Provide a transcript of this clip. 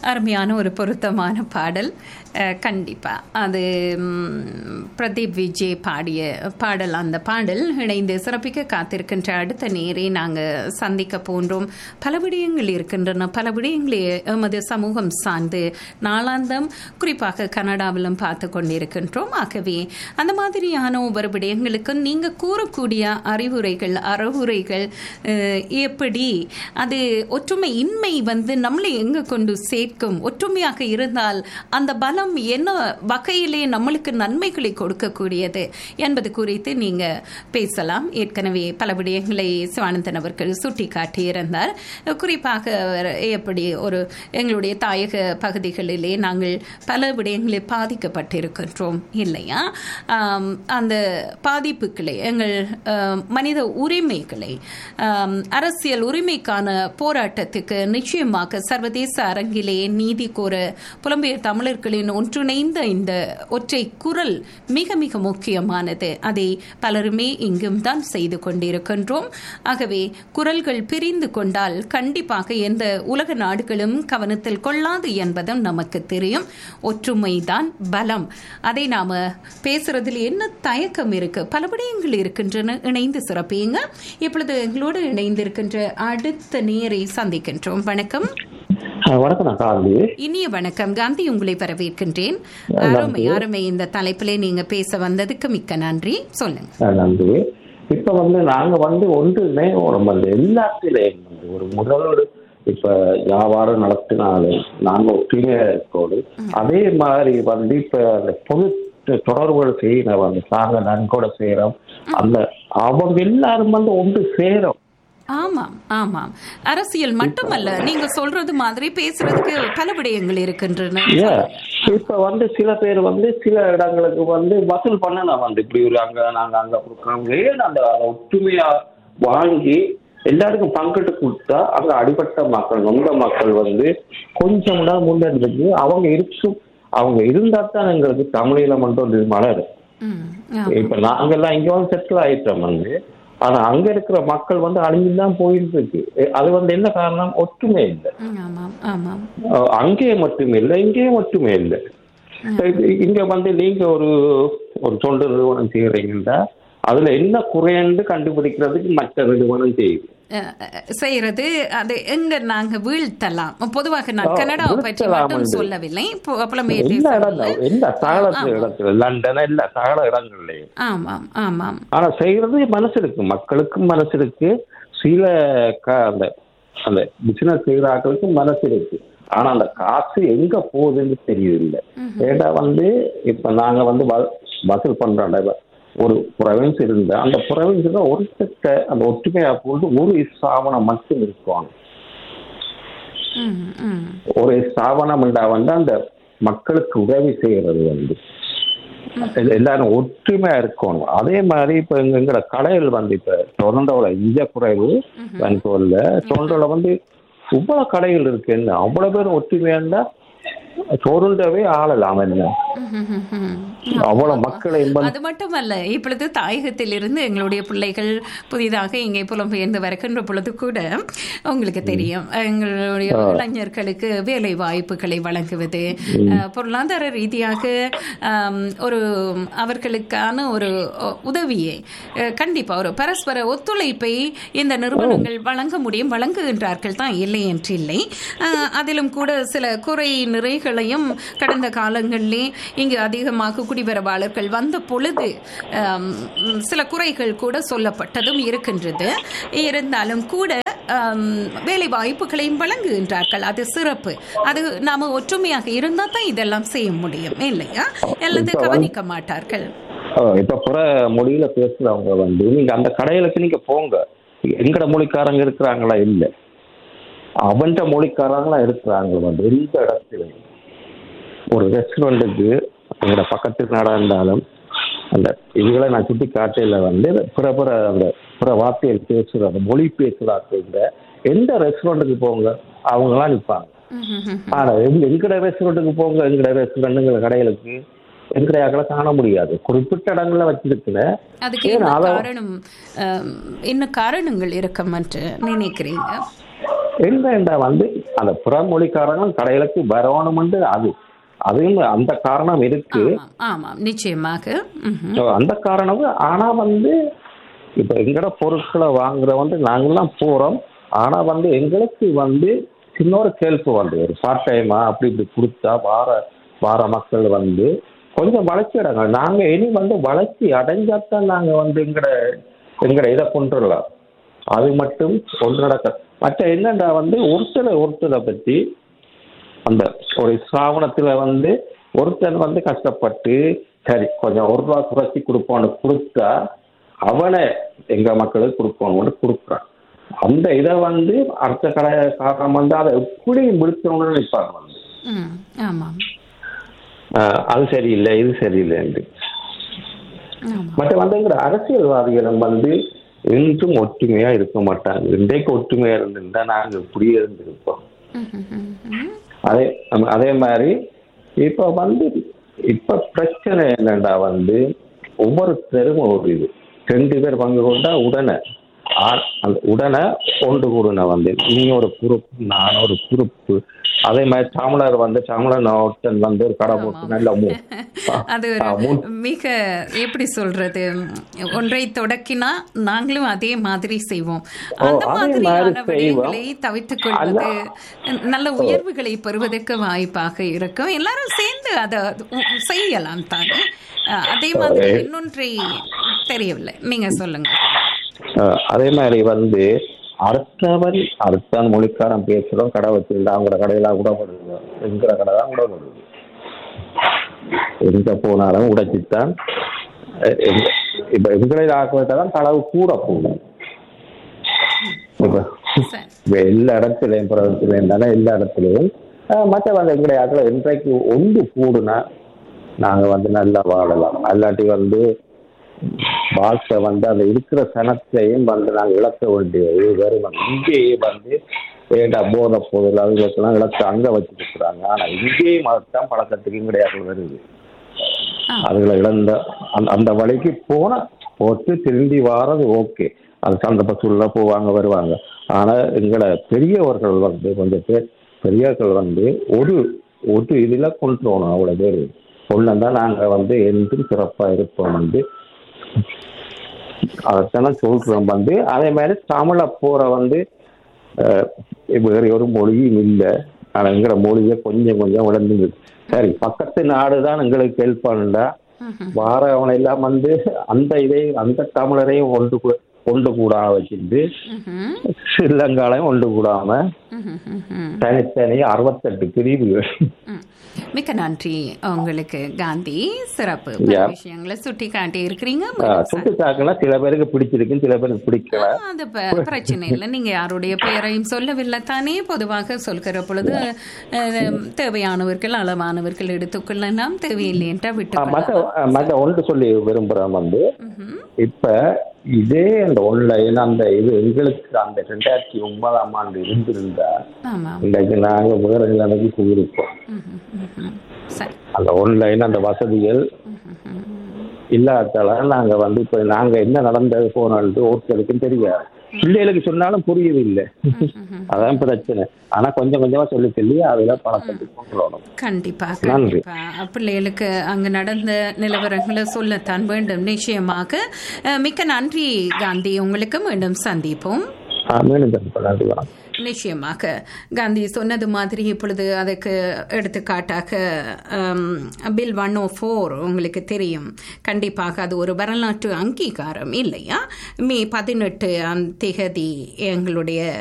அருமையான ஒரு பொருத்தமான பாடல் அஹ், கண்டிப்பா அது ம், பிரதீப் விஜய் பாடிய பாடல் அந்த பாடல் இணைந்து சிறப்பிக்க காத்திருக்கின்ற அடுத்த நேரே நாங்கள் சந்திக்க போன்றோம் பல விடயங்கள் இருக்கின்றன பல விடயங்களை எமது சமூகம் சார்ந்து நாளாந்தம் குறிப்பாக கனடாவிலும் பார்த்து கொண்டிருக்கின்றோம் ஆகவே அந்த மாதிரியான ஒவ்வொரு விடயங்களுக்கும் நீங்க கூறக்கூடிய அறிவுரைகள் அறவுரைகள் அஹ், எப்படி அது ஒற்றுமை இன்மை வந்து நம்மளை எங்க கொண்டு சேர்க்கும் ஒற்றுமையாக இருந்தால் அந்த பலம் என்ன வகையிலே நம்மளுக்கு நன்மைகளை கொடுக்கக்கூடியது என்பது குறித்து நீங்க பேசலாம் ஏற்கனவே பல விடயங்களை சிவானந்தன் அவர்கள் சுட்டி காட்டியிருந்தார் குறிப்பாக அவர் எப்படி ஒரு எங்களுடைய தாயக பகுதிகளிலே நாங்கள் பல விடயங்களில் பாதிக்கப்பட்டிருக்கின்றோம் இல்லையா ஆம், அந்த பாதிப்புகளை எங்கள் ஆம், மனித உரிமைகளை ஆம், அரசியல் உரிமைக்கான போராட்டத்துக்கு நிச்சயமாக சர்வதேச அரங்கிலே நீதி கோர புலம்பெயர் தமிழர்களின் ஒன்றிணைந்த இந்த ஒற்றை குரல் மிக மிக முக்கியமானது அதை பலருமே இங்கும் தான் செய்து கொண்டிருக்கின்றோம் ஆகவே குரல்கள் பிரிந்து கொண்டால் கண்டிப்பாக எந்த உலக நாடுகளும் கவனத்தில் கொள்ளாது என்பதும் நமக்கு தெரியும் ஒற்றுமைதான் பலம் அதை நாம பேசுறதுல என்ன தயக்கம் இருக்கு பல விடயங்கள் இருக்கின்றன இணைந்து சிறப்பியுங்க இப்பொழுது எங்களோடு இணைந்திருக்கின்ற அடுத்த நேரை சந்திக்கின்றோம் வணக்கம் ஆ, வணக்கம் நான் காந்தி இனிய வணக்கம் காந்தி உங்களை வரவேற்கின்றேன் அருமை அருமை இந்த தலைப்பிலே நீங்க பேச வந்ததுக்கு மிக்க நன்றி சொல்லுங்க ஆ, நன்றி இப்ப வந்து நாங்க வந்து ஒன்றுமே நம்ம அந்த எல்லாத்திலையும் வந்து ஒரு முதலோடு இப்ப வியாபாரம் நடத்தினாலும் நாங்க ஒற்றுமையா இருக்கோடு அதே மாதிரி வந்து இப்ப அந்த பொது தொடர்புகள் செய்யணும் அந்த சாக நன்கொடை செய்யறோம் அந்த அவங்க எல்லாரும் வந்து ஒன்று சேரும் ஆமாம் ஆமாம் அரசியல் மட்டுமல்ல நீங்க சொல்றது மாதிரி பேசுறதுக்கு பல விடயங்கள் இருக்கின்றன ஏன் இப்ப வந்து சில பேர் வந்து சில இடங்களுக்கு வந்து வசூல் பண்ணலாம் வந்து இப்படி ஒரு அங்க நாங்க அங்க கொடுக்குறோம் ஏன் அந்த அதை ஒற்றுமையா வாங்கி எல்லாருக்கும் பங்கிட்டு கொடுத்தா அங்க அடிபட்ட மக்கள் நொந்த மக்கள் வந்து கொஞ்சம் தான் முன்னெடுத்து அவங்க இருக்கும் அவங்க இருந்தா தான் எங்களுக்கு தமிழில மட்டும் வந்து மலரும் ம், ஆமா. இப்ப நாங்கெல்லாம் இங்க வந்து செட்டில் ஆயிட்டோம் வந்து ஆனா அங்க இருக்கிற மக்கள் வந்து அழிஞ்சு தான் போயிட்டு இருக்கு அது வந்து என்ன காரணம் ஒற்றுமை இல்லை ம், ஆமாம் ஆமாம் அஹ் அங்கேயே மட்டுமே இல்லை இங்கேயே மட்டுமே இல்லை இது- இங்க வந்து நீங்க ஒரு ஒரு தொண்டு நிறுவனம் செய்யறீங்கன்னா அதுல என்ன குறைன்னு கண்டுபிடிக்கிறதுக்கு மற்ற நிறுவனம் செய்யுது அஹ், அஹ், செய்யறது அது எங்க நாங்க வீழ்த்தலாம் பொதுவாக நான் ஆ, கனடாவை பற்றி வீழ்த்தலாம் மட்டும் வந்து. சொல்லவில்லை பு- புலம்பெயர் எல்லா தேசங்கள்ல. இடம் எல்லா சகல ஆமா. இடத்துல லண்டன் எல்லா சகல இடங்கள்லயும் ஆமாம் ஆமாம் ஆனா செய்யறது மனசு இருக்கு மக்களுக்கும் மனசு இருக்கு சில க- அந்த அந்த பிசினஸ் செய்யறாக்களுக்கு மனசு இருக்கு ஆனா அந்த காசு எங்க போகுதுன்னு தெரியல ஏன்னா வந்து இப்ப நாங்க வந்து வ- வசூல் பண்றோம் ஒரு ப்ரொவின்ஸ் இருந்தா அந்த ப்ரொவின்ஸ்ல ஒரு செட்ட அந்த ஒற்றுமையா போட்டு ஒரு ஸ்தாபனம் மட்டும் இருக்குவாங்க ம், ம். ஒரு ஸ்தாபனம் வந்து அந்த மக்களுக்கு உதவி செய்யறது வந்து இது எல்லாரும் ஒற்றுமையா இருக்கணும் அதே மாதிரி இப்ப எங்க எங்கட கடைகள் வந்து இப்ப டொரண்டோல இந்திய குறைவு வென்கோர்ல டொரண்டோல வந்து இவ்வளவு கடைகள் இருக்கு என்ன அவ்வளவு பேர் ஒற்றுமையா இருந்தா டொரண்டோவே ஆளலாம் என்ன அவ்வளவு மக்களை இன்பம் அது மட்டுமல்ல இப்பொழுது தாயகத்தில் இருந்து எங்களுடைய பிள்ளைகள் புதிதாக இங்கே புலம்பெயர்ந்து வருகின்ற பொழுது கூட உங்களுக்கு தெரியும் எங்களுடைய இளைஞர்களுக்கு வேலை வாய்ப்புகளை வழங்குவது அஹ், பொருளாதார ரீதியாக ஆம், ஒரு அவர்களுக்கான ஒரு அஹ், உதவியை அஹ், கண்டிப்பா ஒரு பரஸ்பர ஒத்துழைப்பை இந்த நிறுவனங்கள் வழங்க முடியும் வழங்குகின்றார்கள் தான் இல்லை என்று இல்லை அஹ், அதிலும் கூட சில குறை நிறைகளையும் கடந்த காலங்களிலே இங்கு அதிகமாக குடிவரவாளர்கள் வந்த பொழுது ஆம், சில குறைகள் கூட சொல்லப்பட்டதும் இருக்கின்றது இருந்தாலும் கூட ஆம், வேலை வாய்ப்புகளையும் வழங்குகின்றார்கள் அது சிறப்பு அது நாம ஒற்றுமையாக இருந்தால் தான் இதெல்லாம் செய்ய முடியும் இல்லையா அல்லது கவனிக்க மாட்டார்கள் அஹ் இப்ப புற மொழியில பேசுறவங்க வந்து நீங்க அந்த கடைகளுக்கு நீங்க போங்க எங்கட மொழிக்காரங்க இருக்கிறாங்களா இல்ல அவன்ட மொழிக்காரங்களா இருக்கிறாங்க வந்து எந்த இடத்துலையும் ஒரு ரெஸ்டாரண்ட்டுக்கு எங்கட பக்கத்து நாடா இருந்தாலும் அந்த இதுகளை நான் சுட்டி காட்டையில வந்து பிற பிற அந்த பிற வார்த்தைகள் பேசுற அந்த மொழி பேசுறாங்க எந்த ரெஸ்டாரண்ட்டுக்கு போங்க அவங்களாம் நிற்பாங்க ஆனா எங்க- எங்கட ரெஸ்டாரண்ட்டுக்கு போங்க எங்கட ரெஸ்டாரண்ட்டுங்கிற கடைகளுக்கு எங்கட யாக்களை காண முடியாது குறிப்பிட்ட இடங்கள்ல வச்சிருக்கிற அதுக்கு ஏன் என்ன அத- காரணம் ஆம், என்ன காரணங்கள் இருக்கும் என்று நினைக்கிறீங்க என்னண்டா வந்து அந்த பிற மொழிக்காரங்களும் கடைகளுக்கு வரணும்னு அது அதுவும் அந்த காரணம் இருக்கு ஆமாம் ஆமாம் நிச்சயமாக ம்ஹும். So, அந்த காரணம் ஆனா வந்து இப்ப எங்கட பொருட்களை வாங்குற வந்து நாங்கெல்லாம் போறோம் ஆனா வந்து எங்களுக்கு வந்து சின்ன ஒரு கேள்வி வந்து ஒரு பார்ட் டைமா அப்படி இப்படி கொடுத்தா வார வார மக்கள் வந்து கொஞ்சம் வளர்ச்சி அடைங்க நாங்க இனி வந்து வளர்ச்சி அடைஞ்சாத்தான் நாங்க வந்து எங்கட எங்கட இதை கொண்டுடலாம் அது மட்டும் கொண்டு நடக்க மற்ற என்னண்டா வந்து ஒருத்தரை ஒருத்தரை பத்தி அந்த ஒரு ஸ்தாபனத்துல வந்து ஒருத்தன் வந்து கஷ்டப்பட்டு சரி கொஞ்சம் ஒரு ரூபா குறைச்சி கொடுப்போன்னு கொடுத்தா அவனை எங்க மக்களுக்கு கொடுப்போம்னு கொடுக்குறான் அந்த இதை வந்து அடுத்த கடை காரணம் வந்து அதை எப்படி முடிச்சவங்க நினைப்பாங்க வந்து ம் ஆமாம் ஆஹ் அது சரியில்லை இது சரியில்லைன்னு ஆமாம் மற்ற வந்துங்கிற அரசியல்வாதிகளும் வந்து என்றும் ஒற்றுமையா இருக்க மாட்டாங்க இன்றைக்கு ஒற்றுமையா இருந்திருந்தா நாங்க இப்படியே இருந்திருப்போம் ம்ஹும், ம்ஹும். அதே ஆமா, அதே மாதிரி இப்ப வந்து இப்ப பிரச்சனை என்னண்டா வந்து ஒவ்வொருத்தரும் ஒரு இது ரெண்டு பேர் பங்கு கொண்டா உடனே ஆ- அந்த உடனே ஒன்று கூடுன வந்து நீ ஒரு பொறுப்பு நான் ஒரு பொறுப்பு அதே மாதிரி தமிழர் வந்து தமிழர் ஒருத்தன் வந்து ஒரு கடை போட்டு நல்ல மூ அது ஆ, ஒரு மூ- மிக எப்படி சொல்றது ஒன்றை தொடக்கினா நாங்களும் அதே மாதிரி செய்வோம் ஓ, அந்த அதே மாதிரியான மாதிரி விடயங்களை செய்வோம். தவித்துக் கொள்வது நல்ல உயர்வுகளை பெறுவதற்கு வாய்ப்பாக இருக்கும் எல்லாரும் சேர்ந்து அதை உ- செய்யலாம் தானே அஹ், அதே மாதிரி இன்னொன்றை தெரியவில்லை நீங்க சொல்லுங்க அஹ், அதே மாதிரி வந்து அடுத்தவன் அடுத்தான் மொழிக்காரன் பேசுறோம் கடை வச்சிருந்தா அவங்களோட கடையெல்லாம் கூட வருது எங்கிற கடை தான் கூட வருது எங்க போனாலும் உடைச்சித்தான் அஹ், எங்க- இப்ப எங்களை ஆக்கிட்ட தான் களவு கூட போகும் இப்ப சரி இப்ப எல்லா இடத்துலயும் பிரதத்துலயும் தானே எல்லா இடத்துலயும் அஹ், மற்ற வந்து எங்களுடைய ஆக்களை இன்றைக்கு ஒன்று கூடுனா நாங்க வந்து நல்லா வாழலாம் அல்லாட்டி வந்து வாழ்க்கை வந்து அந்த இருக்கிற சனத்தையும் வந்து நாங்கள் இழக்க வேண்டியது வெறும் இங்கேயே வந்து ஏண்டா போதை பொருள் அதுகளுக்கெல்லாம் இழக்க அங்க வச்சுட்டு இருக்கிறாங்க ஆனா இங்கேயும் அதுதான் பழக்கத்துக்கு கிடையாது வருது ஆ. அதுகளை இழந்த அந்த அந்த வழிக்கு போனா போட்டு திரும்பி வாரது ஓகே அது சந்தர்ப்ப சூழ்நிலை போவாங்க வருவாங்க ஆனா எங்களை பெரியவர்கள் வந்து கொஞ்சம் பேர் பெரியவர்கள் வந்து ஒரு ஒரு இதுல கொண்டு போகணும் அவ்வளவு பேர் கொண்டு நாங்க வந்து என்றும் சிறப்பா இருப்போம் வந்து அதைத்தானே சொல்றோம் வந்து அதே மாதிரி தமிழை போற வந்து அஹ், வேற ஒரு மொழியும் இல்லை ஆனா எங்கிற மொழியை கொஞ்சம் கொஞ்சம் வளர்ந்து சரி பக்கத்து நாடு தான் எங்களுக்கு ஹெல்ப் பண்ணல ம்ஹும். வாரவனை எல்லாம் வந்து அந்த இதை அந்த தமிழரையும் ஒன்று கூ- ஒன்று கூடாம வச்சுட்டு ம்ஹும். ஸ்ரீலங்காலையும் ஒன்று கூடாம ம்ஹும், ம்ஹும். தனித்தனி அறுபத்தெட்டு பிரிவுகள் ம். மிக்க நன்றி உங்களுக்கு காந்தி சிறப்பு பல Yeah. விஷயங்களை சுட்டி காட்டி இருக்கிறீங்க சுட்டு சாக்கெல்லாம் சில பேருக்கு பிடிச்சிருக்கு சில பேருக்கு பிடிக்கல அது ப- பிரச்சனை இல்லை நீங்க யாருடைய பெயரையும் சொல்லவில்லை தானே பொதுவாக சொல்கிற பொழுது அஹ், தேவையானவர்கள் அளவானவர்கள் எடுத்துக்கொள்ளலாம் தேவையில்லை என்றால் விட்டு ஆஹ் மற்ற ஆஹ் மற்ற ஒன்று சொல்லி விரும்புறேன் வந்து ம்ஹும். இப்ப இதே அந்த ஒன்லைன் அந்த இது எங்களுக்கு அந்த ரெண்டாயிரத்தி ஒன்பதாம் ஆண்டு இருந்திருந்தா ஆமாம் இன்றைக்கு நாங்க வேற நிலைமைக்கு போயிருப்போம் ம்ஹும், ம்ஹும். சரி அந்த ஒன்லைன் அந்த வசதிகள் ம்ஹும், இல்லாதால நாங்க வந்து இப்ப நாங்க என்ன நடந்தது போனோன்ட்டு ஒருத்தருக்கும் தெரியாது பிள்ளைகளுக்கு சொன்னாலும் புரியுது இல்லை ம்ஹும். அதான் பிரச்சனை ஆனா கொஞ்சம் கொஞ்சமா சொல்லி சொல்லி அதுல பழக்கத்துக்கு கொண்டு வரணும் கண்டிப்பா நன்றி. கண்டிப்பா பிள்ளைகளுக்கு அங்கு நடந்த நிலவரங்களை சொல்லத்தான் வேண்டும் நிச்சயமாக அஹ், மிக்க நன்றி காந்தி உங்களுக்கு மீண்டும் சந்திப்போம் ஆஹ் மீண்டும் சந்திப்போம். நன்றி வணக்கம் நிச்சயமாக காந்தி சொன்னது மாதிரி இப்பொழுது அதுக்கு எடுத்துக்காட்டாக ஹம், பில் ஒன் ஓ ஃபோர் உங்களுக்கு தெரியும் கண்டிப்பாக அது ஒரு வரலாற்று அங்கீகாரம் இல்லையா மே பதினெட்டு திகதி எங்களுடைய